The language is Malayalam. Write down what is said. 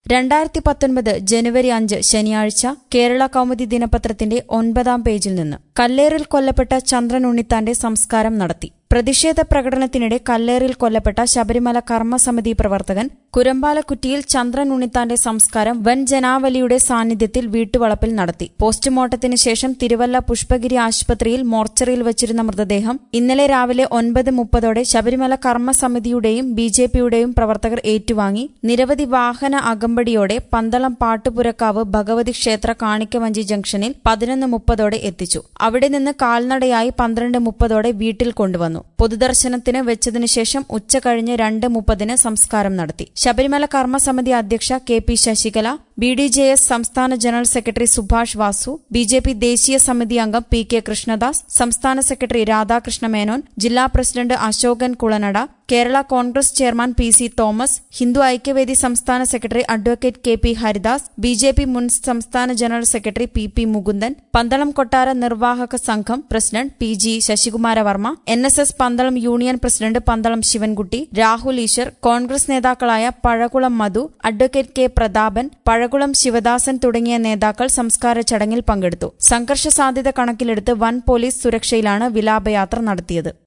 രണ്ടായിരത്തി പത്തൊൻപത് ജനുവരി അഞ്ച് ശനിയാഴ്ച കേരള കൗമുദി ദിനപത്രത്തിന്റെ ഒൻപതാം പേജിൽ നിന്ന് കല്ലേറിൽ കൊല്ലപ്പെട്ട ചന്ദ്രൻ ഉണ്ണിത്താന്റെ സംസ്കാരം നടത്തി പ്രതിഷേധ പ്രകടനത്തിനിടെ കല്ലേറിൽ കൊല്ലപ്പെട്ട ശബരിമല കർമ്മസമിതി പ്രവർത്തകൻ കുരമ്പാലക്കുറ്റിയിൽ ചന്ദ്രൻ ഉണ്ണിത്താന്റെ സംസ്കാരം വൻ ജനാവലിയുടെ സാന്നിധ്യത്തിൽ വീട്ടുവളപ്പിൽ നടത്തി പോസ്റ്റ്മോർട്ടത്തിന് ശേഷം തിരുവല്ല പുഷ്പഗിരി ആശുപത്രിയിൽ മോർച്ചറിയിൽ വച്ചിരുന്ന മൃതദേഹം ഇന്നലെ രാവിലെ ഒൻപത് മുപ്പതോടെ ശബരിമല കർമ്മസമിതിയുടെയും ബി ജെ പിയുടെയും പ്രവർത്തകർ ഏറ്റുവാങ്ങി നിരവധി വാഹന അകമ്പടിയോടെ പന്തളം പാട്ടുപുരക്കാവ് ഭഗവതി ക്ഷേത്ര കാണിക്കവഞ്ചി ജംഗ്ഷനിൽ പതിനൊന്ന് മുപ്പതോടെ എത്തിച്ചു അവിടെ നിന്ന് കാൽനടയായി പന്ത്രണ്ട് മുപ്പതോടെ വീട്ടിൽ കൊണ്ടുവന്നു പൊതുദർശനത്തിന് വെച്ചതിനു ശേഷം ഉച്ച കഴിഞ്ഞ് രണ്ട് മുപ്പതിന് സംസ്കാരം നടത്തി ശബരിമല കർമ്മസമിതി അധ്യക്ഷ K P Sasikala B D J S സംസ്ഥാന general secretary Subhash Vasu B J P ദേശീയ സമിതി അംഗം പി കെ കൃഷ്ണദാസ് സംസ്ഥാന സെക്രട്ടറി രാധാകൃഷ്ണ മേനോൻ ജില്ലാ president Ashokan Kulanada Kerala Congress chairman P C Thomas Hindu Aikyavedi സംസ്ഥാന secretary advocate K P Haridas B J P മുൻ സംസ്ഥാന general secretary P P Mukundan Pandalam കൊട്ടാര നിർവാഹക സംഘം president P G Sasikumaravarma N S S Pandalam union president Pandalam Sivankutty Rahul Easwar Congress നേതാക്കളായ പഴകുളം മധു അഡ്വക്കേറ്റ് കെ പ്രതാപൻ പഴകുളം ശിവദാസൻ തുടങ്ങിയ നേതാക്കൾ സംസ്കാര ചടങ്ങിൽ പങ്കെടുത്തു സംഘർഷ സാധ്യത കണക്കിലെടുത്ത് വൻ പോലീസ് സുരക്ഷയിലാണ് വിലാപയാത്ര നടത്തിയത്